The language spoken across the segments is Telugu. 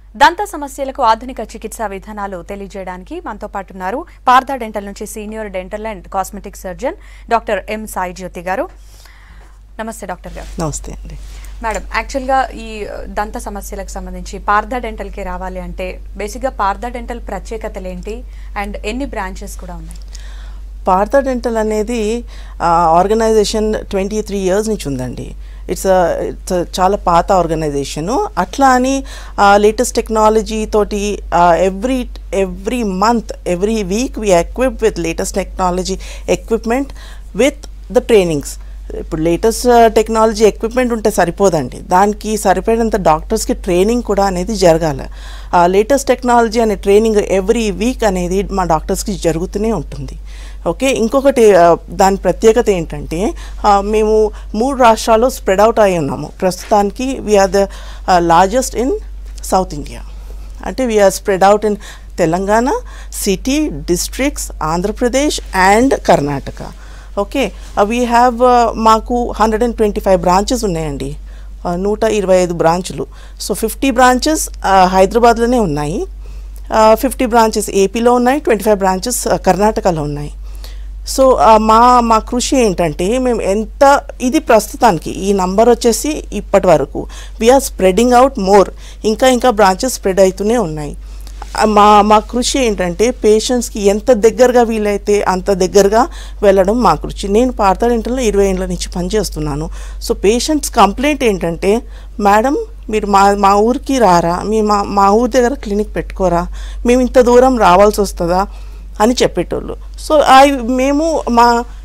దంత సమస్యలకు ఆధునిక చికిత్సా విధానాలు తెలియజేయడానికి మనతో పాటు ఉన్నారు పార్థ డెంటల్ నుంచి senior dental and cosmetic surgeon doctor M Sai Jyothi గారు నమస్తే డాక్టర్ గారు నమస్తే అండి మేడం యాక్చువల్గా ఈ దంత సమస్యలకు సంబంధించి పార్థ డెంటల్కి రావాలి అంటే బేసిక్గా పార్థ డెంటల్ ప్రత్యేకతలు ఏంటి అండ్ ఎన్ని బ్రాంచెస్ కూడా ఉన్నాయి పార్థ డెంటల్ అనేది ఆర్గనైజేషన్ ట్వంటీ త్రీ ఇయర్స్ నుంచి ఉందండి ఇట్స్ ఇట్స్ చాలా పాత ఆర్గనైజేషను అట్లా అని లేటెస్ట్ టెక్నాలజీ తోటి every every month every week we equip with latest technology equipment with the trainings ఇప్పుడు లేటెస్ట్ టెక్నాలజీ ఎక్విప్మెంట్ ఉంటే సరిపోదండి దానికి సరిపడినంత డాక్టర్స్కి ట్రైనింగ్ కూడా అనేది జరగాలి లేటెస్ట్ టెక్నాలజీ అనే ట్రైనింగ్ ఎవ్రీ వీక్ అనేది మా డాక్టర్స్కి జరుగుతూనే ఉంటుంది ఓకే ఇంకొకటి ఆ, దాని ప్రత్యేకత ఏంటంటే ఆ, మేము మూడు రాష్ట్రాల్లో స్ప్రెడ్ అవుట్ అయి ఉన్నాము ప్రస్తుతానికి we are the largest in south India అంటే we are spread out in Telangana city districts Andhra Pradesh and Karnataka okay we have మాకు hundred and twenty five branches ఉన్నాయండి ఆ, నూట ఇరవై ఐదు బ్రాంచులు సో ఫిఫ్టీ బ్రాంచెస్ హైదరాబాద్లోనే ఉన్నాయి ఫిఫ్టీ బ్రాంచెస్ ఏపీలో ఉన్నాయి ట్వంటీ ఫైవ్ బ్రాంచెస్ కర్ణాటకలో ఉన్నాయి సో ఆ, మా మా కృషి ఏంటంటే మేము ఎంత ఇది ప్రస్తుతానికి ఈ నంబర్ వచ్చేసి ఇప్పటి వరకు వీఆర్ స్ప్రెడింగ్ అవుట్ మోర్ ఇంకా ఇంకా బ్రాంచెస్ స్ప్రెడ్ అవుతూనే ఉన్నాయి ఆ, మా మా కృషి ఏంటంటే పేషెంట్స్కి ఎంత దగ్గరగా వీలైతే అంత దగ్గరగా వెళ్ళడం మా కృషి నేను పార్థడెంటల్లో ఇరవై ఏళ్ళ నుంచి పనిచేస్తున్నాను సో పేషెంట్స్ కంప్లైంట్ ఏంటంటే మేడం మీరు మా మా ఊరికి రారా మీ మా మా ఊరి దగ్గర క్లినిక్ పెట్టుకోరా మేము ఇంత దూరం రావాల్సి వస్తుందా అని చెప్పేటోళ్ళు సో ఐ మేము మా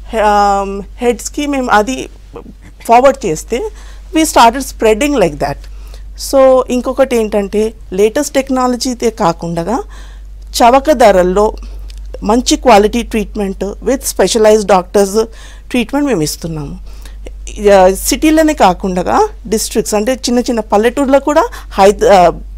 హెడ్స్కి మేము అది ఫార్వర్డ్ చేస్తే we started spreading like that so ఇంకొకటి ఏంటంటే లేటెస్ట్ టెక్నాలజీతే కాకుండా చవక ధరల్లో మంచి quality treatment with specialised doctors treatment మేము ఇస్తున్నాము ఇక సిటీలోనే కాకుండా డిస్ట్రిక్ట్స్ అంటే చిన్న చిన్న పల్లెటూరులో కూడా హైద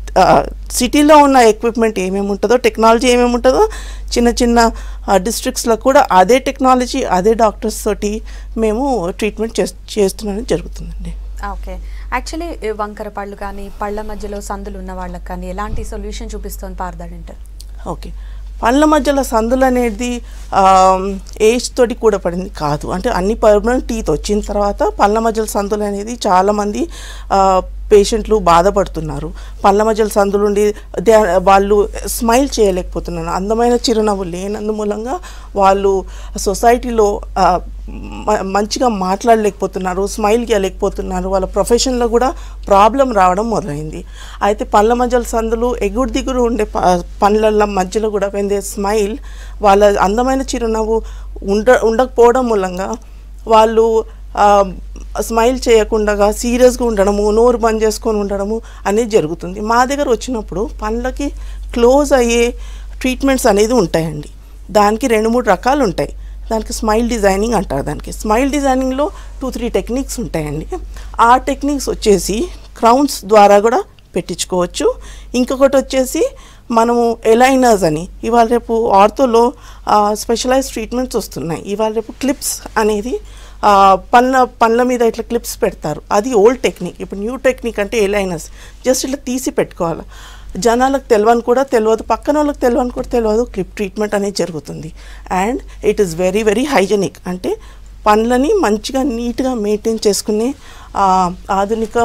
సిటీలో ఉన్న ఎక్విప్మెంట్ ఏమేమి ఉంటుందో టెక్నాలజీ ఏమేమి ఉంటుందో చిన్న చిన్న డిస్ట్రిక్ట్స్లో కూడా అదే టెక్నాలజీ అదే డాక్టర్స్ తోటి మేము ట్రీట్మెంట్ చేస్ చేస్తున్నాం జరుగుతుందండి ఓకే యాక్చువల్లీ వంకర పళ్ళు కానీ పళ్ళ మధ్యలో సందులు ఉన్న వాళ్ళకి కానీ ఎలాంటి సొల్యూషన్ చూపిస్తుంది పార్థ డెంటల్ ఓకే పళ్ళ మధ్యలో సందులు అనేది ఏజ్ తోటి కూడా పడింది కాదు అంటే అన్ని పర్మనెంట్ టీత్ వచ్చిన తర్వాత పళ్ళ మధ్యలో సందులు అనేది చాలామంది పేషెంట్లు బాధపడుతున్నారు పళ్ళ మధ్యలో సందులు ఉండి దే- వాళ్ళు స్మైల్ చేయలేకపోతున్నారు అందమైన చిరునవ్వు లేనందు మూలంగా వాళ్ళు సొసైటీలో ఆ, మ- మంచిగా మాట్లాడలేకపోతున్నారు స్మైల్ చేయలేకపోతున్నారు వాళ్ళ ప్రొఫెషన్లో కూడా ప్రాబ్లం రావడం మొదలైంది అయితే పళ్ళ మధ్యల సందులు ఎగుడు దిగుడు ఉండే ప- పండ్లల మధ్యలో కూడా వెన్ దే స్మైల్ వాళ్ళ అందమైన చిరునవ్వు ఉండ ఉండకపోవడం మూలంగా వాళ్ళు స్మైల్ చేయకుండా సీరియస్గా ఉండడము నోరు బంద్ చేసుకొని ఉండడము అనేది జరుగుతుంది మా దగ్గర వచ్చినప్పుడు పండ్లకి క్లోజ్ అయ్యే ట్రీట్మెంట్స్ అనేది ఉంటాయండి దానికి రెండు మూడు రకాలు ఉంటాయి దానికి స్మైల్ డిజైనింగ్ అంటారు దానికి స్మైల్ డిజైనింగ్లో టూ త్రీ టెక్నిక్స్ ఉంటాయండి ఆ టెక్నిక్స్ వచ్చేసి క్రౌన్స్ ద్వారా కూడా పెట్టించుకోవచ్చు ఇంకొకటి వచ్చేసి మనము ఎలైనర్స్ అని ఇవాళ రేపు ఆర్థోలో స్పెషలైజ్ ట్రీట్మెంట్స్ వస్తున్నాయి ఇవాళ రేపు క్లిప్స్ అనేది ఆ, పళ్ళ పళ్ళ మీద ఇట్లా క్లిప్స్ పెడతారు అది ఓల్డ్ టెక్నిక్ ఇప్పుడు న్యూ టెక్నిక్ అంటే ఎలైనర్స్ జస్ట్ ఇట్లా తీసి పెట్టుకోవాలి జనాలకు తెలియని కూడా తెలియదు పక్కన వాళ్ళకి తెలియని కూడా తెలియదు క్లిప్ ట్రీట్మెంట్ అనేది జరుగుతుంది and it is very very hygienic అంటే పండ్లని మంచిగా నీట్గా మెయింటైన్ చేసుకునే ఆ, ఆధునిక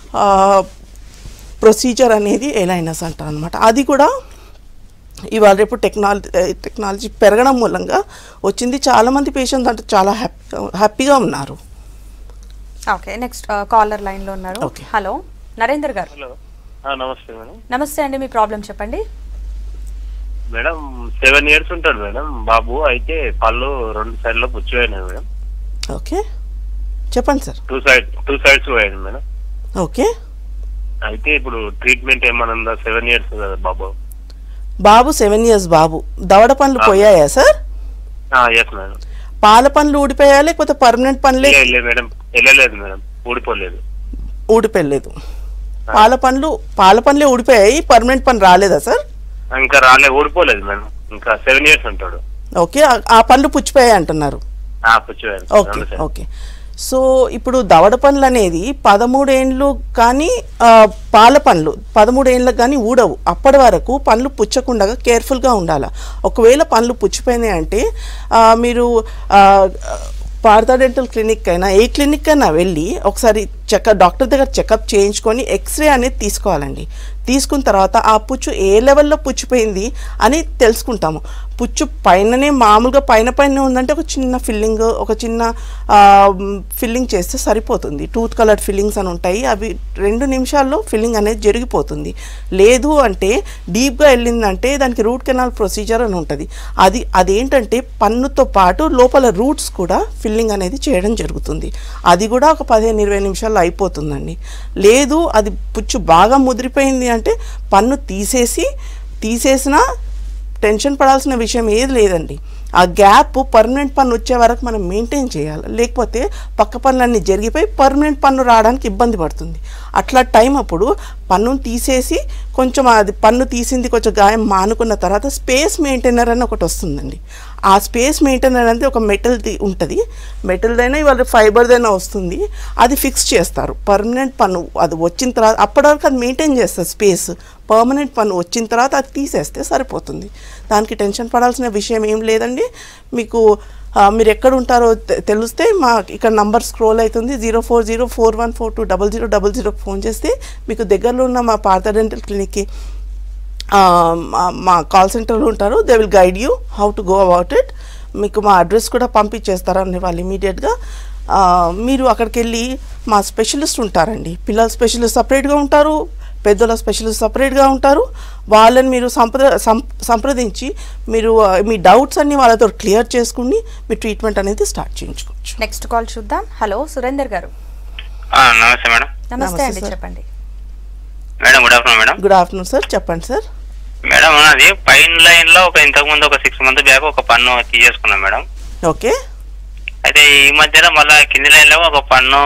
ప్రొసీజర్ అనేది ఎలైనర్స్ అంటారు అనమాట అది కూడా ఇవాళ రేపు టెక్నాలజీ టెక్నాలజీ పెరగడం మూలంగా వచ్చింది చాలామంది పేషెంట్స్ అంటే చాలా హ్యాపీ హ్యాపీగా ఉన్నారు ఓకే నెక్స్ట్ కాలర్ లైన్లో ఉన్నారు Okay. హలో నరేందర్ గారు హలో ఆ, నమస్తే మేడం నమస్తే అండి మీ ప్రాబ్లం చెప్పండి మేడం సెవెన్ ఇయర్స్ ఉంటాడు మేడం బాబు అయితే పళ్ళు రెండు సైడ్లో పుచ్చిపోయినాయి మేడం ఓకే చెప్పండి sir two side two sides పోయాడు మేడం ఓకే అయితే ఇప్పుడు ట్రీట్మెంట్ ఏమైనా ఉందా సెవెన్ ఇయర్స్ కదా బాబు బాబు సెవెన్ ఇయర్స్ బాబు దవడ పండ్లు పోయాయా సార్ ఎస్ మేడం పాల పండ్లు ఊడిపోయా లేకపోతే పర్మనెంట్ పండ్లే లే- లే మేడం వెళ్ళలేదు మేడం ఊడిపోలేదు ఊడిపోయలేదు పాల పండ్లు పాల పండ్లే ఊడిపోయాయి పర్మనెంట్ పని రాలేదా సార్ ఇంకా రాలే ఊడిపోలేదు మేడం ఇంకా సెవెన్ ఇయర్స్ ఉంటాడు ఓకే ఆ- ఆ పండ్లు పుచ్చిపోయాయి అంటున్నారు ఆ, పుచ్చిపోయాడు ఓకే రెండు side. ఓకే సో ఇప్పుడు దవడ పండ్లు అనేది పదమూడేండ్లు కానీ ఆ, పాల పండ్లు పదమూడేండ్లకు కానీ ఊడవు అప్పటి వరకు పండ్లు పుచ్చకుండా కేర్ఫుల్గా ఉండాలి ఒకవేళ పండ్లు పుచ్చిపోయినాయి అంటే ఆ, మీరు ఆ, పార్థా డెంటల్ క్లినిక్ అయినా ఏ క్లినిక్ అయినా వెళ్ళి ఒకసారి చెకప్ డాక్టర్ దగ్గర చెకప్ చేయించుకొని ఎక్స్రే అనేది తీసుకోవాలండి తీసుకున్న తర్వాత ఆ పుచ్చు ఏ లెవెల్లో పుచ్చిపోయింది అని తెలుసుకుంటాము పుచ్చు పైననే మామూలుగా పైన పైన ఉందంటే ఒక చిన్న ఫిల్లింగ్ ఒక చిన్న ఫిల్లింగ్ చేస్తే సరిపోతుంది టూత్ కలర్ ఫిల్లింగ్స్ అని ఉంటాయి అవి రెండు నిమిషాల్లో ఫిల్లింగ్ అనేది జరిగిపోతుంది లేదు అంటే డీప్గా వెళ్ళిందంటే దానికి రూట్ కెనాల్ ప్రొసీజర్ అని ఉంటుంది అది అదేంటంటే పన్నుతో పాటు లోపల రూట్స్ కూడా ఫిల్లింగ్ అనేది చేయడం జరుగుతుంది అది కూడా ఒక పదిహేను ఇరవై నిమిషాల్లో అయిపోతుందండి లేదు అది పుచ్చు బాగా ముదిరిపోయింది అంటే పన్ను తీసేసి తీసేసినా టెన్షన్ పడాల్సిన విషయం ఏది లేదండి ఆ గ్యాప్ పర్మనెంట్ పన్ను వచ్చే వరకు మనం మెయింటైన్ చేయాలి లేకపోతే పక్క పనులన్నీ జరిగిపోయి పర్మనెంట్ పన్ను రావడానికి ఇబ్బంది పడుతుంది అట్లా టైం అప్పుడు పన్నును తీసేసి కొంచెం అది పన్ను తీసింది కొంచెం గాయం మానుకున్న తర్వాత స్పేస్ మెయింటైనర్ అని ఒకటి వస్తుందండి ఆ స్పేస్ మెయింటైనర్ అనేది ఒక మెటల్ది ఉంటుంది మెటల్దైనా ఇవాళ ఫైబర్దైనా వస్తుంది అది ఫిక్స్ చేస్తారు పర్మనెంట్ పన్ను అది వచ్చిన తర్వాత అప్పటి వరకు అది మెయింటైన్ చేస్తారు స్పేస్ పర్మనెంట్ పన్ను వచ్చిన తర్వాత అది తీసేస్తే సరిపోతుంది దానికి టెన్షన్ పడాల్సిన విషయం ఏం లేదండి మీకు ఆ, మీరు ఎక్కడ ఉంటారో తె- తెలిస్తే మా ఇక్కడ నంబర్ స్క్రోల్ అవుతుంది zero four zero four one four two double zero double జీరోకి ఫోన్ చేస్తే మీకు దగ్గరలో ఉన్న మా పార్థ డెంటల్ క్లినిక్కి ఆ, మా- మా కాల్ సెంటర్లో ఉంటారు they will guide you how to go about it మీకు మా అడ్రస్ కూడా పంపించేస్తారండి వాళ్ళు ఇమీడియట్గా మీరు అక్కడికి వెళ్ళి మా స్పెషలిస్ట్ ఉంటారండి పిల్లల స్పెషలిస్ట్ సపరేట్గా ఉంటారు పెద్దల స్పెషలిస్ట్ సపరేట్గా ఉంటారు వాళ్ళని మీరు సంప్ర సం- సంప్రదించి మీరు ఆ, మీ డౌట్స్ అన్ని వాళ్ళతో క్లియర్ చేసుకుని మీ ట్రీట్మెంట్ అనేది స్టార్ట్ చేయించుకోవచ్చు నెక్స్ట్ కాల్ చూద్దాం హలో సురేందర్ గారు ఆ, నమస్తే మేడం నమస్తే నమస్తే, అండి సార్. చెప్పండి madam good afternoon madam good afternoon sir చెప్పండి సార్ మేడం అది పైన లైన్ లో ఒక ఇంతకు ముందు ఒక సిక్స్ మంత్ బ్యాక్ ఒక పన్ను తీసేసుకున్నాం మేడం ఓకే అయితే ఈ మధ్యలో మళ్ళా కింది లైన్ లో ఒక పన్ను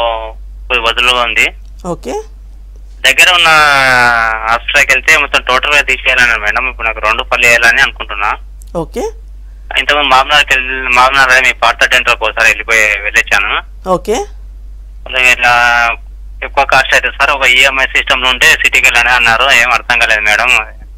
వదులుగా ఉంది ఓకే దగ్గర ఉన్న హాస్పిటల్కి వెళ్తే మొత్తం టోటల్ గా తీసేయాలని మేడం ఇప్పుడు నాకు రెండు పళ్ళు వేయాలని అనుకుంటున్నా ఓకే ఇంతకుముందు మామనార్కి వెళ్ళి మామనార్ మీ పార్త డెంటల్ ఒకసారి వెళ్ళిపోయి వెళ్ళొచ్చాను ఓకే అలాగే ఇట్లా ఎక్కువ కాస్ట్ అయితే సార్ ఒక ఈఎంఐ సిస్టమ్ లో ఉంటే సిటీకి వెళ్ళని అన్నారు ఏం అర్థం కాలేదు మేడం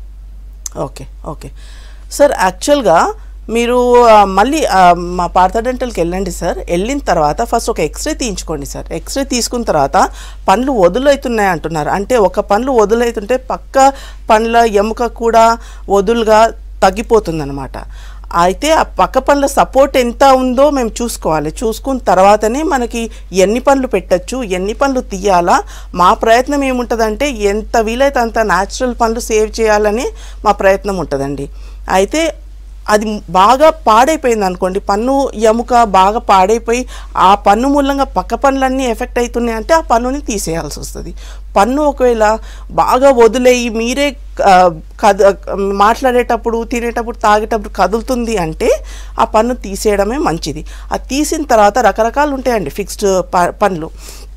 ఓకే ఓకే సార్ యాక్చువల్గా మీరు ఆ, మళ్ళీ ఆ, మా పార్థ డెంటల్కి వెళ్ళండి సార్ వెళ్ళిన తర్వాత ఫస్ట్ ఒక ఎక్స్రే తీయించుకోండి సార్ ఎక్స్రే తీసుకున్న తర్వాత పండ్లు వదులవుతున్నాయి అంటున్నారు అంటే ఒక పండ్లు వదులవుతుంటే పక్క పండ్ల ఎముక కూడా వదులుగా తగ్గిపోతుందన్నమాట అయితే ఆ పక్క పండ్ల సపోర్ట్ ఎంత ఉందో మేము చూసుకోవాలి చూసుకున్న తర్వాతనే మనకి ఎన్ని పనులు పెట్టచ్చు ఎన్ని పనులు తీయాలా మా ప్రయత్నం ఏముంటుందంటే ఎంత వీలైతే అంత న్యాచురల్ పనులు సేవ్ చేయాలని మా ప్రయత్నం ఉంటుందండి అయితే అది బాగా పాడైపోయింది అనుకోండి పన్ను ఎముక బాగా పాడైపోయి ఆ పన్ను మూలంగా పక్క పనులన్నీ ఎఫెక్ట్ అవుతున్నాయి అంటే ఆ పన్నుని తీసేయాల్సి వస్తుంది పన్ను ఒకవేళ బాగా వదిలేయి మీరే ఆ, కద మాట్లాడేటప్పుడు తినేటప్పుడు తాగేటప్పుడు కదులుతుంది అంటే ఆ పన్ను తీసేయడమే మంచిది అది తీసిన తర్వాత రకరకాలు ఉంటాయండి ఫిక్స్డ్ పనులు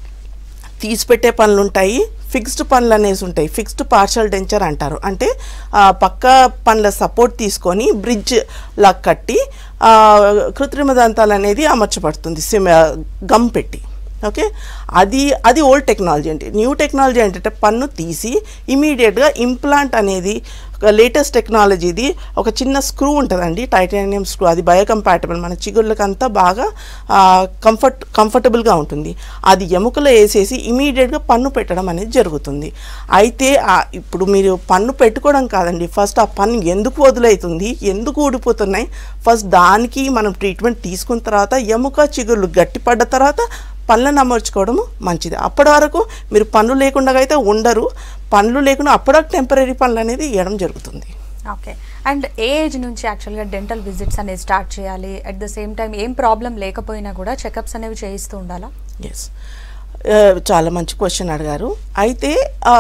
తీసిపెట్టే పనులు ఉంటాయి ఫిక్స్డ్ పనులు అనేసి ఉంటాయి ఫిక్స్డ్ పార్షల్ డెంచర్ అంటారు అంటే ఆ, పక్క పనుల సపోర్ట్ తీసుకొని బ్రిడ్జ్ లా కట్టి ఆ, కృత్రిమ దంతాలు అనేది అమర్చబడుతుంది సిమ్ గమ్ పెట్టి ఓకే అది అది ఓల్డ్ టెక్నాలజీ అంటే న్యూ టెక్నాలజీ ఏంటంటే పన్ను తీసి ఇమీడియట్గా ఇంప్లాంట్ అనేది లేటెస్ట్ టెక్నాలజీది ఒక చిన్న స్క్రూ ఉంటుందండి టైటానియం స్క్రూ అది బయోకంపాటబుల్ మన చిగుళ్ళకంతా బాగా కంఫర్ట్ కంఫర్టబుల్గా ఉంటుంది అది ఎముకలో వేసేసి ఇమీడియట్గా పన్ను పెట్టడం అనేది జరుగుతుంది అయితే ఆ ఇప్పుడు మీరు పన్ను పెట్టుకోవడం కాదండి ఫస్ట్ ఆ పన్ను ఎందుకు వదులవుతుంది ఎందుకు ఊడిపోతున్నాయి ఫస్ట్ దానికి మనం ట్రీట్మెంట్ తీసుకున్న తర్వాత ఎముక చిగుళ్ళు గట్టిపడ్డ తర్వాత పళ్ళను అమర్చుకోవడం మంచిది అప్పటి వరకు మీరు పనులు లేకుండా అయితే ఉండరు పనులు లేకుండా అప్పటికి టెంపరీ పనులు అనేది ఇవ్వడం జరుగుతుంది ఓకే అండ్ ఏ ఏజ్ నుంచి యాక్చువల్గా డెంటల్ విజిట్స్ అనేది స్టార్ట్ చేయాలి అట్ ద సేమ్ టైం ఏం ప్రాబ్లం లేకపోయినా కూడా చెకప్స్ అనేవి చేయిస్తూ ఉండాలా ఎస్ చాలా మంచి క్వశ్చన్ అడిగారు అయితే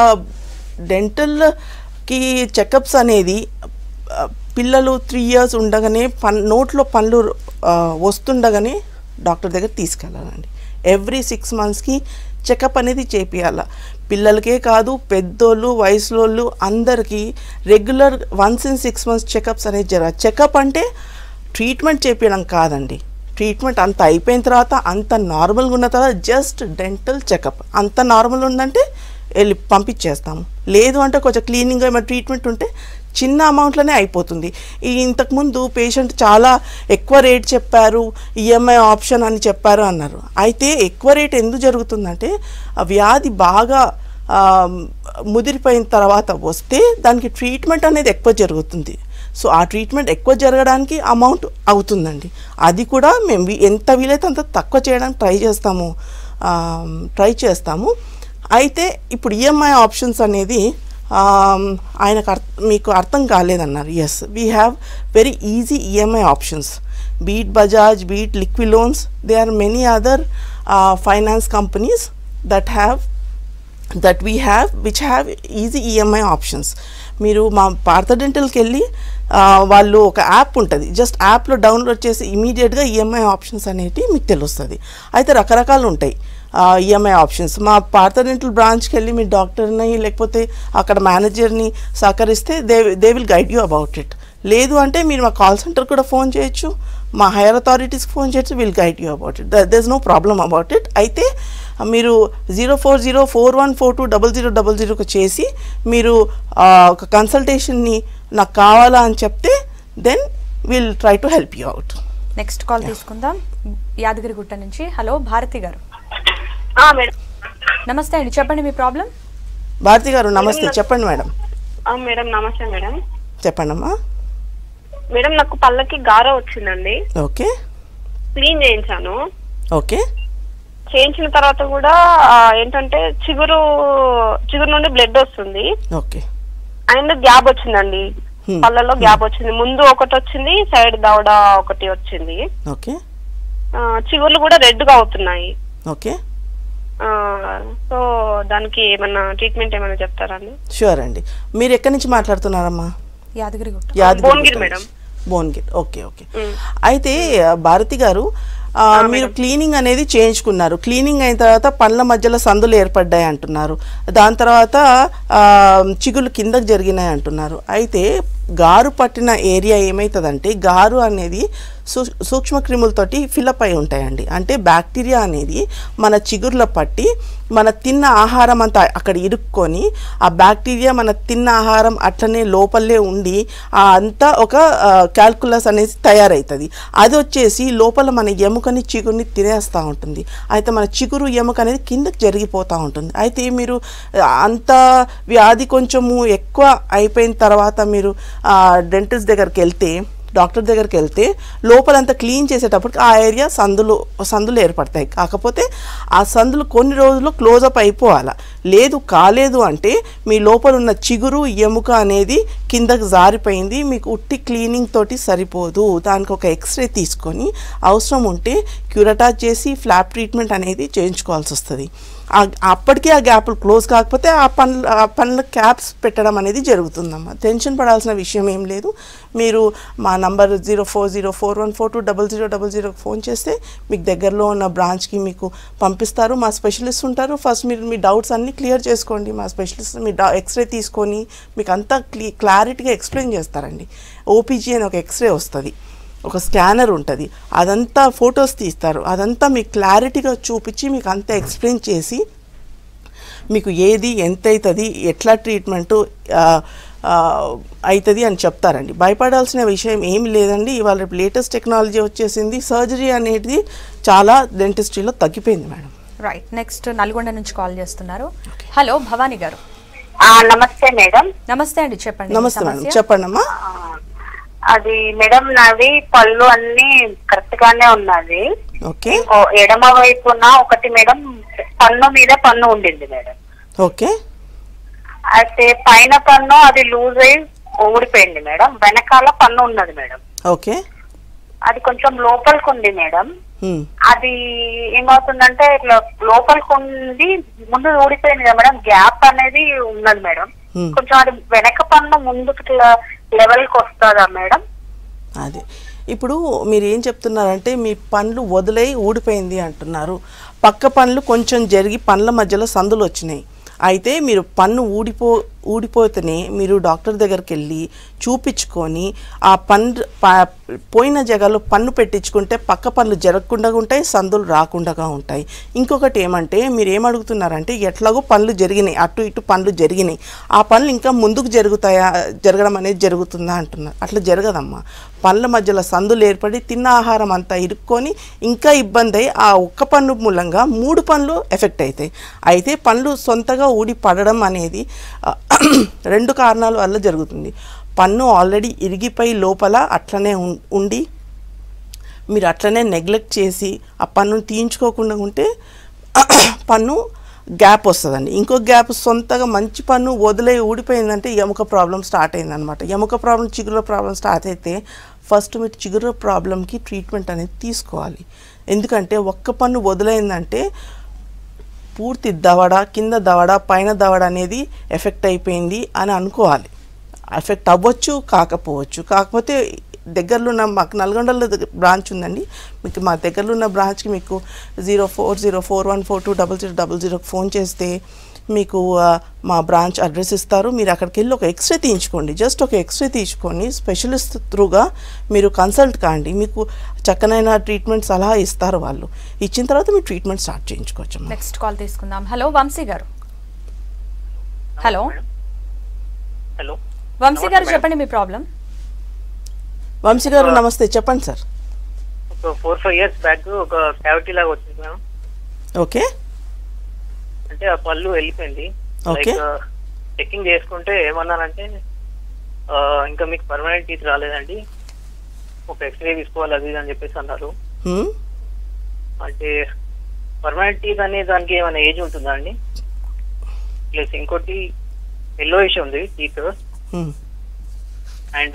డెంటల్కి చెకప్స్ అనేది ఆ, పిల్లలు త్రీ ఇయర్స్ ఉండగానే పన్ నోట్లో పళ్ళు ఆ, వస్తుండగానే డాక్టర్ దగ్గర తీసుకెళ్ళాలండి ఎవ్రీ సిక్స్ మంత్స్కి చెకప్ అనేది చేపియాల పిల్లలకే కాదు పెద్దోళ్ళు వయసులోళ్ళు అందరికీ regular once in six months checkups అనేది జరగాలి చెకప్ అంటే ట్రీట్మెంట్ చేపించడం కాదండి ట్రీట్మెంట్ అంత అయిపోయిన తర్వాత అంత నార్మల్గా ఉన్న తర్వాత జస్ట్ డెంటల్ చెకప్ అంత నార్మల్ ఉందంటే వెళ్ళి పంపించేస్తాము లేదు అంటే కొంచెం క్లీనింగ్ ఏమైనా ట్రీట్మెంట్ ఉంటే చిన్న అమౌంట్లోనే అయిపోతుంది ఈ ఇంతకుముందు పేషెంట్ చాలా ఎక్కువ రేట్ చెప్పారు ఈఎంఐ ఆప్షన్ అని చెప్పారు అన్నారు అయితే ఎక్కువ రేట్ ఎందుకు జరుగుతుందంటే ఆ వ్యాధి బాగా ఆ, ముదిరిపోయిన తర్వాత వస్తే దానికి ట్రీట్మెంట్ అనేది ఎక్కువ జరుగుతుంది సో ఆ ట్రీట్మెంట్ ఎక్కువ జరగడానికి అమౌంట్ అవుతుందండి అది కూడా మేము వి- ఎంత వీలైతే అంత తక్కువ చేయడానికి ట్రై చేస్తాము ట్రై చేస్తాము అయితే ఇప్పుడు ఈఎంఐ ఆప్షన్స్ అనేది ఆమ్, ఆయనకు అర్థ మీకు అర్థం కాలేదన్నారు yes we have very easy EMI options beat Bajaj beat లిక్వి loans they are many other finance companies that have that we have which have easy EMI options మీరు మా పార్థ డెంటల్కి వెళ్ళి ఆ, వాళ్ళు ఒక యాప్ ఉంటుంది జస్ట్ యాప్లో డౌన్లోడ్ చేసి ఇమీడియట్గా ఈఎంఐ ఆప్షన్స్ అనేవి మీకు తెలుస్తుంది అయితే రకరకాలు ఉంటాయి ఈఎంఐ ఆప్షన్స్ మా పార్థ డెంటల్ బ్రాంచ్కి వెళ్ళి మీ డాక్టర్ని లేకపోతే అక్కడ మేనేజర్ని సహకరిస్తే they they will guide you about it లేదు అంటే మీరు మా కాల్ సెంటర్ కూడా ఫోన్ చేయొచ్చు మా హైయర్ అథారిటీస్కి ఫోన్ చేయొచ్చు will guide you about it there is no problem about it అయితే మీరు zero four zero four one four two double zero double జీరోకి చేసి మీరు ఆ, ఒక కన్సల్టేషన్ని నాకు కావాలా అని చెప్తే then will try to help you out next call తీసుకుందాం యాదగిరిగుట్ట నుంచి హలో భారతి గారు ఆ, మేడం నమస్తే అండి చెప్పండి మీ ప్రాబ్లం భారతి గారు నమస్తే చెప్పండి మేడం ఆ, మేడం నమస్తే మేడం చెప్పండి అమ్మా మేడం నాకు పళ్ళకి గార వచ్చిందండి ఓకే క్లీన్ చేయించాను ఓకే చేయించిన తర్వాత కూడా ఆ, ఏంటంటే చిగురు చిగురు నుండి బ్లడ్ వస్తుంది ఓకే అండ్ గ్యాప్ వచ్చిందండి Hmm. పళ్ళలో గ్యాప్ వచ్చింది ముందు ఒకటి వచ్చింది సైడ్ దవడ ఒకటి వచ్చింది ఓకే ఆ, చిగుర్లు కూడా రెడ్ గా అవుతున్నాయి ఓకే ఆ, సో దానికి ఏమన్నా ట్రీట్మెంట్ ఏమైనా చెప్తారండి షూర్ అండి మీరు ఎక్కడి నుంచి మాట్లాడుతున్నారమ్మా యాదగిరిగుట్ట యాదగిరి భువనగిరి గుట్ట మేడం. నుంచి. భువనగిరి ఓకే ఓకే మ్. అయితే ఆ, భారతి గారు ఆ, మీరు క్లీనింగ్ అనేది చేయించుకున్నారు క్లీనింగ్ అయిన తర్వాత పండ్ల మధ్యలో సందులు ఏర్పడ్డాయి అంటున్నారు దాని తర్వాత ఆ, చిగుళ్ళు కిందకు జరిగినాయి అంటున్నారు అయితే గారు పట్టిన ఏరియా ఏమవుతుందంటే గారు అనేది సూ సూక్ష్మ క్రిములతోటి ఫిలప్ అయి ఉంటాయండి అంటే బ్యాక్టీరియా అనేది మన చిగుర్లో పట్టి మన తిన్న ఆహారం అంతా అక్కడ ఇరుక్కొని ఆ బ్యాక్టీరియా మన తిన్న ఆహారం అట్లనే లోపలే ఉండి ఆ అంతా ఒక క్యాల్కులస్ అనేది తయారవుతుంది అది వచ్చేసి లోపల మన ఎముకని చిగురుని తినేస్తూ ఉంటుంది అయితే మన చిగురు ఎముక అనేది కిందకి జరిగిపోతూ ఉంటుంది అయితే మీరు ఆ, అంత వ్యాధి కొంచెము ఎక్కువ అయిపోయిన తర్వాత మీరు డెంటిస్ట్ దగ్గరికి వెళ్తే డాక్టర్ దగ్గరికి వెళ్తే లోపలంతా క్లీన్ చేసేటప్పటికి ఆ ఏరియా సందులు సందులు ఏర్పడతాయి కాకపోతే ఆ సందులు కొన్ని రోజులు క్లోజప్ అయిపోవాలా లేదు కాలేదు అంటే మీ లోపల ఉన్న చిగురు ఎముక అనేది కిందకి జారిపోయింది మీకు ఉట్టి క్లీనింగ్ తోటి సరిపోదు దానికి ఒక ఎక్స్రే తీసుకొని అవసరం ఉంటే క్యూరటాచ్ చేసి ఫ్లాప్ ట్రీట్మెంట్ అనేది చేయించుకోవాల్సి వస్తుంది ఆ- అప్పటికే ఆ గ్యాప్లు క్లోజ్ కాకపోతే ఆ పనులు ఆ పనుల క్యాప్స్ పెట్టడం అనేది జరుగుతుందమ్మా టెన్షన్ పడాల్సిన విషయం ఏం లేదు మీరు మా number zero four zero four one four two double zero double జీరోకి ఫోన్ చేస్తే మీకు దగ్గరలో ఉన్న బ్రాంచ్కి మీకు పంపిస్తారు మా స్పెషలిస్ట్ ఉంటారు ఫస్ట్ మీరు మీ డౌట్స్ అన్నీ క్లియర్ చేసుకోండి మా స్పెషలిస్ట్ మీ డా ఎక్స్రే తీసుకొని మీకు అంతా క్లీ క్లారిటీగా ఎక్స్ప్లెయిన్ చేస్తారండి ఓపీజీ అని ఒక ఎక్స్రే వస్తుంది ఒక స్కానర్ ఉంటుంది అదంతా ఫొటోస్ తీస్తారు అదంతా మీకు క్లారిటీగా చూపించి మీకు అంతా ఎక్స్ప్లెయిన్ చేసి మీకు ఏది ఎంత అవుతుంది ఎట్లా ట్రీట్మెంటు అవుతుంది అని చెప్తారండి భయపడాల్సిన విషయం ఏమి లేదండి ఇవాళ రేపు లేటెస్ట్ టెక్నాలజీ వచ్చేసింది సర్జరీ అనేది చాలా డెంటిస్ట్రీలో తగ్గిపోయింది మేడం రైట్ నెక్స్ట్ నల్గొండ నుంచి కాల్ చేస్తున్నారు హలో భవానీ గారు ఆ, నమస్తే మేడం నమస్తే అండి చెప్పండి మీ నమస్తే మేడం సమస్య. చెప్పండి అమ్మా ఆ, అది మేడం నాది పళ్ళు అన్ని కరెక్ట్ గానే ఉన్నది ఓకే ఇంకో ఎడమ వైపున ఒకటి మేడం పన్ను మీద పన్ను ఉండింది మేడం ఓకే అయితే పైన పన్ను అది లూజ్ అయి ఊడిపోయింది మేడం వెనకాల పన్ను ఉన్నది మేడం ఓకే అది కొంచెం లోపలికి ఉంది మేడం హ్మ్. అది ఏమవుతుందంటే ఇట్లా లోపలికి ఉంది ముందు ఊడిపోయింది కదా మేడం గ్యాప్ అనేది ఉన్నది మేడం Hmm. కొంచెం అది వెనక పన్ను ముందుకు ఇట్లా లెవెల్ కి వస్తుందా మేడం అదే ఇప్పుడు మీరు ఏం చెప్తున్నారంటే మీ పండ్లు వదిలై ఊడిపోయింది అంటున్నారు పక్క పండ్లు కొంచెం జరిగి పండ్ల మధ్యలో సందులు వచ్చినాయి అయితే మీరు పన్ను ఊడిపో ఊడిపోతేనే మీరు డాక్టర్ దగ్గరికి వెళ్ళి చూపించుకొని ఆ పన్ను ప- పోయిన జగలో పన్ను పెట్టించుకుంటే పక్క పనులు జరగకుండా ఉంటాయి సందులు రాకుండా ఉంటాయి ఇంకొకటి ఏమంటే మీరు ఏమడుగుతున్నారంటే ఎట్లాగో పనులు జరిగినాయి అటు ఇటు పనులు జరిగినాయి ఆ పనులు ఇంకా ముందుకు జరుగుతాయా జరగడం అనేది జరుగుతుందా అంటున్నారు అట్లా జరగదమ్మా పనుల మధ్యలో సందులు ఏర్పడి తిన్న ఆహారం అంతా ఇరుక్కొని ఇంకా ఇబ్బంది అయి ఆ ఒక్క పన్ను మూలంగా మూడు పనులు ఎఫెక్ట్ అవుతాయి అయితే పనులు సొంతగా ఊడి పడడం అనేది ఆ, రెండు కారణాల వల్ల జరుగుతుంది పన్ను ఆల్రెడీ ఇరిగిపోయి లోపల అట్లనే ఉం- ఉండి మీరు అట్లనే నెగ్లెక్ట్ చేసి ఆ పన్నును తీయించుకోకుండా ఉంటే పన్ను గ్యాప్ వస్తుందండి ఇంకో గ్యాప్ సొంతగా మంచి పన్ను వదిలే ఊడిపోయిందంటే ఎముక ప్రాబ్లం స్టార్ట్ అయిందనమాట ఎముక ప్రాబ్లం చిగురుల ప్రాబ్లం స్టార్ట్ అయితే ఫస్ట్ మీరు చిగురు ప్రాబ్లంకి ట్రీట్మెంట్ అనేది తీసుకోవాలి ఎందుకంటే ఒక్క పన్ను వదిలేందంటే పూర్తి దవడ కింద దవడ పైన దవడ అనేది ఎఫెక్ట్ అయిపోయింది అని అనుకోవాలి ఎఫెక్ట్ అవ్వచ్చు కాకపోవచ్చు కాకపోతే దగ్గరలో ఉన్న మాకు నల్గొండలో బ్రాంచ్ ఉందండి మీకు మా దగ్గరలో ఉన్న బ్రాంచ్కి మీకు zero four zero four one four two double zero double జీరోకి ఫోన్ చేస్తే మీకు ఆ, మా బ్రాంచ్ అడ్రస్ ఇస్తారు మీరు అక్కడికి వెళ్ళి ఒక ఎక్స్రే తీయించుకోండి జస్ట్ ఒక ఎక్స్రే తీసుకొని స్పెషలిస్ట్ త్రూగా మీరు కన్సల్ట్ కాండి మీకు చక్కనైన ట్రీట్మెంట్ సలహా ఇస్తారు వాళ్ళు ఇచ్చిన తర్వాత మీరు ట్రీట్మెంట్ స్టార్ట్ చేయించుకోవచ్చు నెక్స్ట్ కాల్ తీసుకుందాం hello Vamsi garu hello hello Vamsi గారు చెప్పండి మీ ప్రాబ్లం వంశీ గారు నమస్తే చెప్పండి సార్ ఒక ఫోర్ ఫైవ్ ఇయర్స్ బ్యాక్ ఒక క్యావిటీ లాగా వచ్చింది మేడం ఓకే అంటే ఆ పళ్ళు వెళ్ళిపోయింది Okay. లైక్ చెకింగ్ చేసుకుంటే ఏమన్నారంటే ఆ, ఇంకా మీకు పర్మనెంట్ టీత్ రాలేదండి ఒక ఎక్స్రే తీసుకోవాలి అది ఇది అని చెప్పేసి అన్నారు హ్మ్? అంటే పర్మనెంట్ టీత్ అనే దానికి ఏమైనా ఏజ్ ఉంటుందా అండి ప్లస్ ఇంకోటి ఎల్లో ఇష్యూ ఉంది టీత్ హ్మ్. అండ్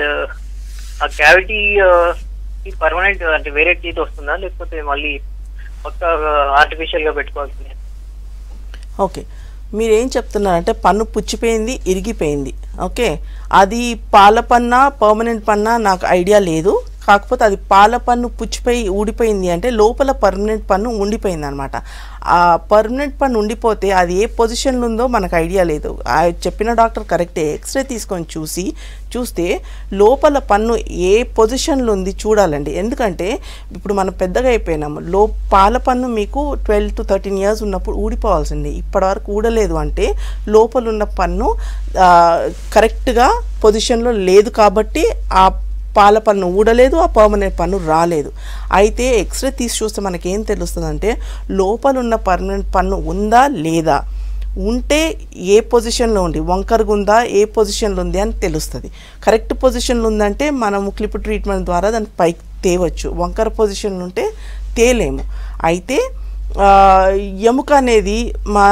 ఆ క్యావిటీ పర్మనెంట్ అంటే వేరే టీత్ వస్తుందా లేకపోతే మళ్ళీ కొత్త ఆర్టిఫిషియల్ గా పెట్టుకోవాల్సిందే ఓకే మీరు ఏం చెప్తున్నారంటే పన్ను పుచ్చిపోయింది ఇరిగిపోయింది ఓకే అది పాల పన్నా పర్మనెంట్ పన్నా నాకు ఐడియా లేదు కాకపోతే అది పాల పన్ను పుచ్చిపోయి ఊడిపోయింది అంటే లోపల పర్మనెంట్ పన్ను ఉండిపోయింది అనమాట ఆ పర్మనెంట్ పన్ను ఉండిపోతే అది ఏ పొజిషన్లో ఉందో మనకు ఐడియా లేదు ఆ చెప్పిన డాక్టర్ కరెక్టే ఎక్స్రే తీసుకొని చూసి చూస్తే లోపల పన్ను ఏ పొజిషన్లో ఉంది చూడాలండి ఎందుకంటే ఇప్పుడు మనం పెద్దగా అయిపోయినాము లో పాల పన్ను మీకు ట్వెల్వ్ టు థర్టీన్ ఇయర్స్ ఉన్నప్పుడు ఊడిపోవాల్సింది ఇప్పటివరకు ఊడలేదు అంటే లోపల ఉన్న పన్ను ఆ, కరెక్ట్గా పొజిషన్లో లేదు కాబట్టి ఆ పాల పన్ను ఊడలేదు ఆ పర్మనెంట్ పన్ను రాలేదు అయితే ఎక్స్రే తీసి చూస్తే మనకి ఏం తెలుస్తుందంటే లోపల ఉన్న పర్మనెంట్ పన్ను ఉందా లేదా ఉంటే ఏ పొజిషన్లో ఉంది వంకరగా ఉందా ఏ పొజిషన్లో ఉంది అని తెలుస్తుంది కరెక్ట్ పొజిషన్లో ఉందంటే మనము క్లిప్ ట్రీట్మెంట్ ద్వారా దాన్ని పైకి తేవచ్చు వంకర పొజిషన్లో ఉంటే తేలేము అయితే ఆ, ఎముక అనేది మా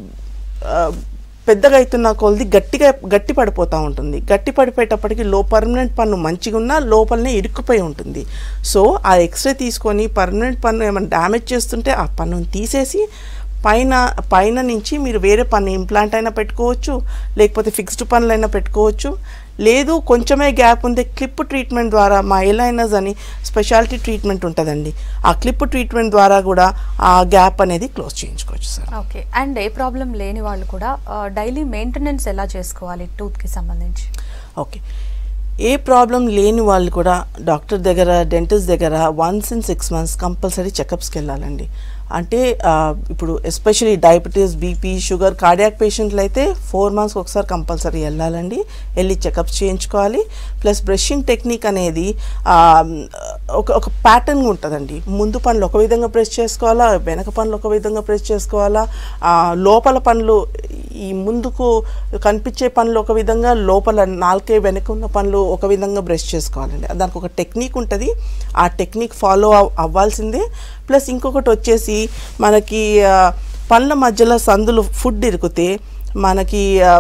ఆ, పెద్దగా అవుతున్న కొలది గట్టిగా గట్టి పడిపోతూ ఉంటుంది గట్టి పడిపోయేటప్పటికి లో పర్మనెంట్ పన్ను మంచిగా ఉన్నా లోపలనే ఇరుక్కుపోయి ఉంటుంది సో ఆ ఎక్స్రే తీసుకొని పర్మనెంట్ పన్ను ఏమైనా డ్యామేజ్ చేస్తుంటే ఆ పన్నును తీసేసి పైన పైన నుంచి మీరు వేరే పన్ను ఇంప్లాంట్ అయినా పెట్టుకోవచ్చు లేకపోతే ఫిక్స్డ్ పనులు అయినా పెట్టుకోవచ్చు లేదు కొంచెమే గ్యాప్ ఉంది క్లిప్ ట్రీట్మెంట్ ద్వారా మా ఎలైనర్స్ అని స్పెషాలిటీ ట్రీట్మెంట్ ఉంటుందండి ఆ క్లిప్ ట్రీట్మెంట్ ద్వారా కూడా ఆ గ్యాప్ అనేది క్లోజ్ చేయించుకోవచ్చు సార్ ఓకే అండ్ ఏ ప్రాబ్లం లేని వాళ్ళు కూడా డైలీ మెయింటెనెన్స్ ఎలా చేసుకోవాలి టూత్కి సంబంధించి ఓకే ఏ ప్రాబ్లం లేని వాళ్ళు కూడా డాక్టర్ దగ్గర డెంటిస్ట్ దగ్గర once in six months compulsory చెకప్స్కి వెళ్ళాలండి అంటే ఆ, ఇప్పుడు especially diabetes BP sugar cardiac పేషెంట్లు అయితే ఫోర్ మంత్స్కి ఒకసారి కంపల్సరీ వెళ్ళాలండి వెళ్ళి చెకప్స్ చేయించుకోవాలి ప్లస్ బ్రషింగ్ టెక్నిక్ అనేది ఆ, ఒక ఒక ప్యాటర్న్ ఉంటుందండి ముందు పనులు ఒక విధంగా ప్రెస్ చేసుకోవాలా వెనక పనులు ఒక విధంగా ప్రెస్ చేసుకోవాలా ఆ, లోపల పనులు ఈ ముందుకు కనిపించే పనులు ఒక విధంగా లోపల నాలుకే వెనక ఉన్న పనులు ఒక విధంగా బ్రష్ చేసుకోవాలండి దానికి ఒక టెక్నిక్ ఉంటుంది ఆ టెక్నిక్ ఫాలో అవ్వాల్సిందే ప్లస్ ఇంకొకటి వచ్చేసి మనకి ఆ, పళ్ళ మధ్యలో సందులు ఫుడ్ ఇరికితే మనకి ఆ,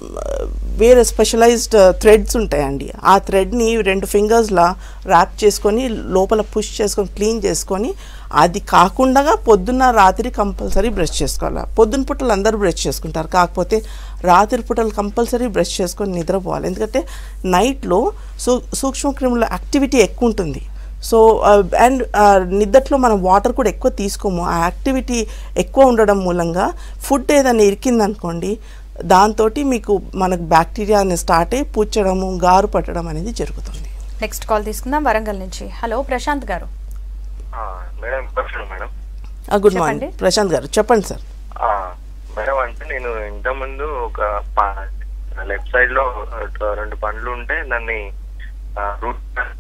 వేరే స్పెషలైజ్డ్ థ్రెడ్స్ ఉంటాయండి ఆ థ్రెడ్ని రెండు ఫింగర్స్లా ర్యాప్ చేసుకొని లోపల పుష్ చేసుకొని క్లీన్ చేసుకొని అది కాకుండా పొద్దున్న రాత్రి కంపల్సరీ బ్రష్ చేసుకోవాలి పొద్దున్న పూటలు అందరూ బ్రష్ చేసుకుంటారు కాకపోతే రాత్రి పూటలు కంపల్సరీ బ్రష్ చేసుకొని నిద్రపోవాలి ఎందుకంటే నైట్లో సూ సూక్ష్మక్రిముల యాక్టివిటీ ఎక్కువ ఉంటుంది సో అండ్ నిద్దట్లో మనం వాటర్ కూడా ఎక్కువ తీసుకోము ఆ యాక్టివిటీ ఎక్కువ ఉండడం మూలంగా ఫుడ్ ఏదైనా ఇరికిందనుకోండి దాంతో మీకు మనకు బ్యాక్టీరియా అనేది స్టార్ట్ అయ్యి పుచ్చడము గారు పట్టడం అనేది జరుగుతుంది నెక్స్ట్ కాల్ తీసుకుందాం వరంగల్ నుంచి హలో ప్రశాంత్ గారు ఆ, madam question madam good morning చెప్పండి. ప్రశాంత్ గారు చెప్పండి సార్ ఆ, మేడం అంటే నేను ఇంతకుముందు ఒక లెఫ్ట్ సైడ్ లో ఒక రెండు పండ్లు ఉంటే దాన్ని ఆ, రూట్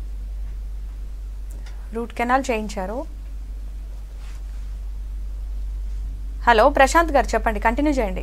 రూట్ కెనాల్ చేయించారు హలో ప్రశాంత్ గారు చెప్పండి కంటిన్యూ చేయండి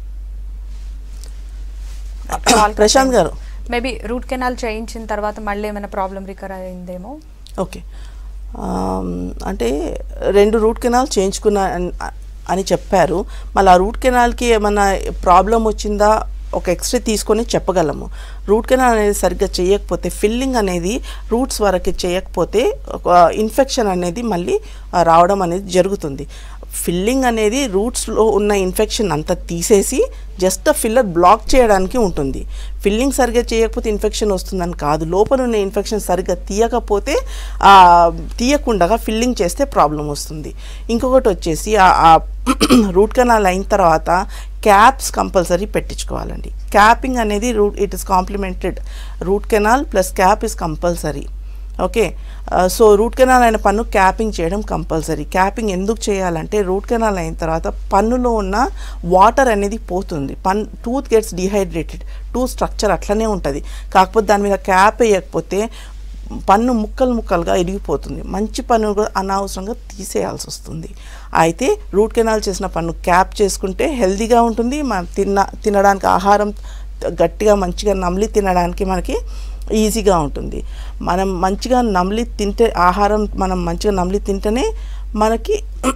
ప్రశాంత్ గారు మేబీ రూట్ కెనాల్ చేయించిన తర్వాత మళ్ళీ ఏమైనా ప్రాబ్లం రికర్ అయిందేమో ఓకే ఆమ్, అంటే రెండు రూట్ కెనాల్ చేయించుకున్న అన్- అని చెప్పారు మళ్ళీ ఆ రూట్ కెనాల్కి ఏమైనా ప్రాబ్లం వచ్చిందా ఒక ఎక్స్రే తీసుకొని చెప్పగలము రూట్ కెనాల్ అనేది సరిగ్గా చేయకపోతే ఫిల్లింగ్ అనేది రూట్స్ వరకు చేయకపోతే ఒక ఇన్ఫెక్షన్ అనేది మళ్ళీ ఆ, రావడం అనేది జరుగుతుంది ఫిల్లింగ్ అనేది రూట్స్లో ఉన్న ఇన్ఫెక్షన్ అంతా తీసేసి జస్ట్ ఆ ఫిల్లర్ బ్లాక్ చేయడానికి ఉంటుంది ఫిల్లింగ్ సరిగ్గా చేయకపోతే ఇన్ఫెక్షన్ వస్తుందని కాదు లోపల ఉన్న ఇన్ఫెక్షన్ సరిగ్గా తీయకపోతే ఆ, తీయకుండా ఫిల్లింగ్ చేస్తే ప్రాబ్లం వస్తుంది ఇంకొకటి వచ్చేసి ఆ- ఆ రూట్ కెనాల్ అయిన తర్వాత క్యాప్స్ కంపల్సరీ పెట్టించుకోవాలండి క్యాపింగ్ అనేది root it is complemented root canal plus cap is compulsory okay so root canal అయిన పన్ను క్యాపింగ్ చేయడం కంపల్సరీ క్యాపింగ్ ఎందుకు చేయాలంటే రూట్ కెనాల్ అయిన తర్వాత పన్నులో ఉన్న వాటర్ అనేది పోతుంది పన్ tooth gets dehydrated tooth structure అట్లనే ఉంటుంది కాకపోతే దాని మీద క్యాప్ వేయకపోతే పన్ను ముక్కలు ముక్కలుగా ఇరిగిపోతుంది మంచి పన్ను కూడా అనవసరంగా తీసేయాల్సి వస్తుంది అయితే రూట్ కెనాల్ చేసిన పన్ను క్యాప్ చేసుకుంటే హెల్తీగా ఉంటుంది మనం తిన్న తినడానికి ఆహారం గట్టిగా మంచిగా నమిలి తినడానికి మనకి ఈజీగా ఉంటుంది మనం మంచిగా నమిలి తింటే ఆహారం మనం మంచిగా నమిలి తింటేనే మనకి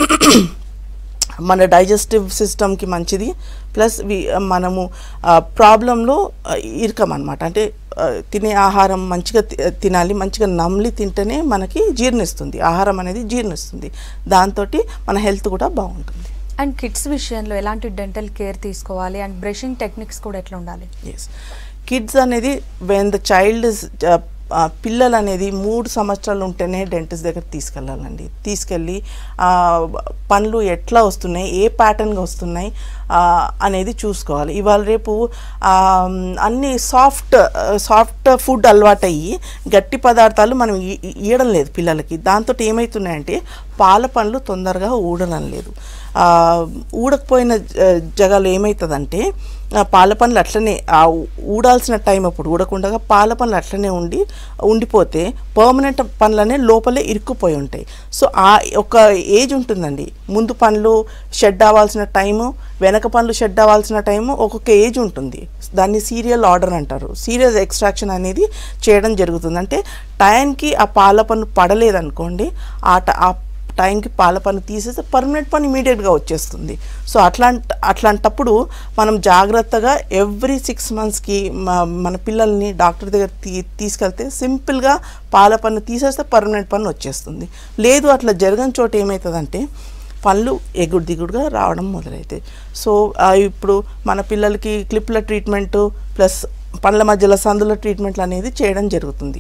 మన డైజెస్టివ్ సిస్టమ్కి మంచిది ప్లస్ వి మనము ప్రాబ్లంలో ఇరకమన్నమాట అంటే ఆ, తినే ఆహారం మంచిగా తి- తినాలి మంచిగా నమిలి తింటేనే మనకి జీర్ణిస్తుంది ఆహారం అనేది జీర్ణిస్తుంది దాంతో మన హెల్త్ కూడా బాగుంటుంది అండ్ కిడ్స్ విషయంలో ఎలాంటి డెంటల్ కేర్ తీసుకోవాలి అండ్ బ్రషింగ్ టెక్నిక్స్ కూడా ఎట్లా ఉండాలి ఎస్ కిడ్స్ అనేది వెన్ ద చైల్డ్ ఇస్ పిల్లలు అనేది మూడు సంవత్సరాలు ఉంటేనే డెంటిస్ట్ దగ్గర తీసుకెళ్ళాలండి తీసుకెళ్ళి ఆ, పనులు ఎట్లా వస్తున్నాయి ఏ ప్యాటర్న్గా వస్తున్నాయి ఆ, అనేది చూసుకోవాలి ఇవాళ రేపు ఆ, అన్ని సాఫ్ట్ సాఫ్ట్ ఫుడ్ అలవాటయ్యి గట్టి పదార్థాలు మనం ఈ- ఈ- ఇయ్యడం లేదు పిల్లలకి దాంతో ఏమవుతున్నాయంటే పాల పండ్లు తొందరగా ఊడడం లేదు ఆ, ఊడకపోయిన జ- జగాలు ఏమవుతుందంటే ఆ పాల పండ్లు అట్లనే ఆ ఊ- ఊడాల్సిన టైం అప్పుడు ఊడకుండా పాల పండ్లు అట్లనే ఉండి ఉండిపోతే పర్మనెంట్ పండ్లనే లోపలే ఇరుక్కుపోయి ఉంటాయి సో ఆ ఒక ఏజ్ ఉంటుందండి ముందు పండ్లు షెడ్ అవ్వాల్సిన టైము వెనక పండ్లు షెడ్ అవ్వాల్సిన టైము ఒక్కొక్క ఏజ్ ఉంటుంది దాన్ని సీరియల్ ఆర్డర్ అంటారు సీరియల్ ఎక్స్ట్రాక్షన్ అనేది చేయడం జరుగుతుంది అంటే టైంకి ఆ పాల పన్ను పడలేదనుకోండి ఆ ట- ఆ టైంకి పాల పన్ను తీసేస్తే పర్మనెంట్ పన్ను ఇమీడియట్గా వచ్చేస్తుంది సో అట్లాంటి అట్లాంటప్పుడు మనం జాగ్రత్తగా ఎవ్రీ సిక్స్ మంత్స్కి మన పిల్లల్ని డాక్టర్ దగ్గర తీ తీసుకెళ్తే సింపుల్గా పాల పన్ను తీసేస్తే పర్మనెంట్ పన్ను వచ్చేస్తుంది లేదు అట్లా జరగని చోట ఏమవుతుందంటే పళ్ళు ఎగుడు దిగుడుగా రావడం మొదలవుతాయి సో ఆ, ఇప్పుడు మన పిల్లలకి క్లిప్ల ట్రీట్మెంటు ప్లస్ పండ్ల మధ్యలో సందుల ట్రీట్మెంట్లు అనేది చేయడం జరుగుతుంది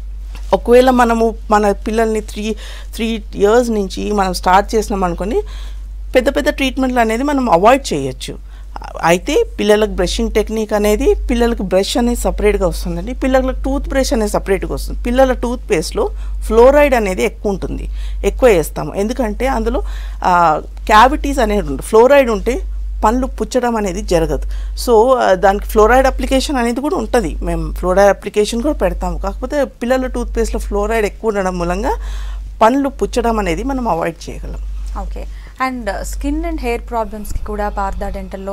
ఒకవేళ మనము మన పిల్లల్ని త్రీ త్రీ ఇయర్స్ నుంచి మనం స్టార్ట్ చేసినాం అనుకోని పెద్ద పెద్ద ట్రీట్మెంట్లు అనేది మనం అవాయిడ్ చేయొచ్చు అయితే పిల్లలకు బ్రషింగ్ టెక్నిక్ అనేది పిల్లలకి బ్రష్ అనేది సపరేట్గా వస్తుందండి పిల్లలకు టూత్ బ్రష్ అనేది సపరేట్గా వస్తుంది పిల్లల టూత్ పేస్ట్లో ఫ్లోరైడ్ అనేది ఎక్కువ ఉంటుంది ఎక్కువ వేస్తాము ఎందుకంటే అందులో క్యావిటీస్ అనేది ఉంటుంది ఫ్లోరైడ్ ఉంటే పండ్లు పుచ్చడం అనేది జరగదు సో ఆ, దానికి ఫ్లోరైడ్ అప్లికేషన్ అనేది కూడా ఉంటుంది మేము ఫ్లోరైడ్ అప్లికేషన్ కూడా పెడతాము కాకపోతే పిల్లల టూత్పేస్ట్లో ఫ్లోరైడ్ ఎక్కువ ఉండడం మూలంగా పండ్లు పుచ్చడం అనేది మనం అవాయిడ్ చేయగలం okay and skin and hair ప్రాబ్లమ్స్కి కూడా పార్దా డెంటల్లో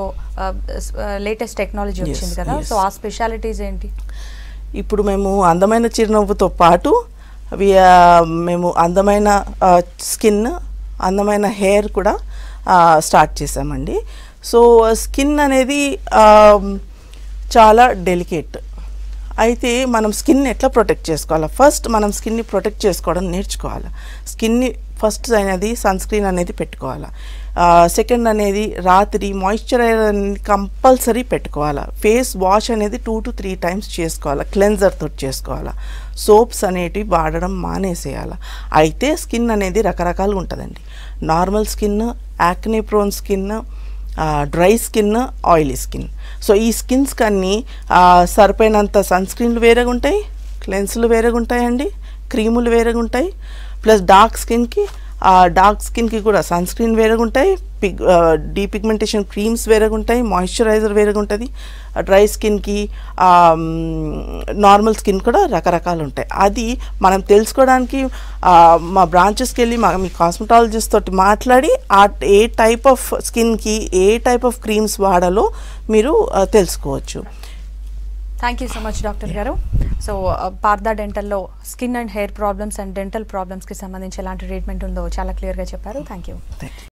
లేటెస్ట్ టెక్నాలజీ Yes, వచ్చింది కదా yes. సో ఆ స్పెషాలిటీస్ ఏంటి ఇప్పుడు మేము అందమైన చిరునవ్వుతో పాటు వి ఆ, మేము అందమైన స్కిన్ అందమైన హెయిర్ కూడా స్టార్ట్ చేసామండి సో స్కిన్ అనేది ఆ, చాలా డెలికేట్ అయితే మనం స్కిన్ ఎట్లా ప్రొటెక్ట్ చేసుకోవాలి ఫస్ట్ మనం స్కిన్ని ప్రొటెక్ట్ చేసుకోవడం నేర్చుకోవాలి స్కిన్ని ఫస్ట్ అనేది సన్ స్క్రీన్ అనేది పెట్టుకోవాలి సెకండ్ అనేది రాత్రి మాయిశ్చరైజర్ అనేది కంపల్సరీ పెట్టుకోవాలి ఫేస్ వాష్ అనేది టూ టు త్రీ టైమ్స్ చేసుకోవాలి క్లెన్జర్ తోటి చేసుకోవాలి సోప్స్ అనేటివి వాడడం మానేసేయాలి అయితే స్కిన్ అనేది రకరకాలుగా ఉంటుందండి normal skin acne prone skin dry skin oily skin so ఈ స్కిన్స్ కన్నీ ఆ, సరిపోయినంత సన్ స్క్రీన్లు వేరేగా ఉంటాయి లెన్స్లు వేరేగా ఉంటాయండి క్రీములు వేరేగా ఉంటాయి ప్లస్ డార్క్ స్కిన్కి ఆ డార్క్ స్కిన్కి కూడా సన్ స్క్రీన్ వేరేగా ఉంటాయి పిగ్ డీపిగ్మెంటేషన్ క్రీమ్స్ వేరేగా ఉంటాయి మాయిశ్చరైజర్ వేరేగా ఉంటుంది డ్రై స్కిన్కి నార్మల్ స్కిన్ కూడా రకరకాలు ఉంటాయి అది మనం తెలుసుకోవడానికి ఆ, మా బ్రాంచెస్కి వెళ్ళి మా మీ కాస్మెటాలజిస్ట్ తోటి మాట్లాడి ఆ ఏ టైప్ ఆఫ్ స్కిన్కి ఏ టైప్ ఆఫ్ క్రీమ్స్ వాడాలో మీరు ఆ, తెలుసుకోవచ్చు thank you so much doctor garu so Parda డెంటల్లో skin and hair problems and dental ప్రాబ్లమ్స్కి సంబంధించి ఎలాంటి ట్రీట్మెంట్ ఉందో చాలా క్లియర్గా చెప్పారు థ్యాంక్ యూ థ్యాంక్ యూ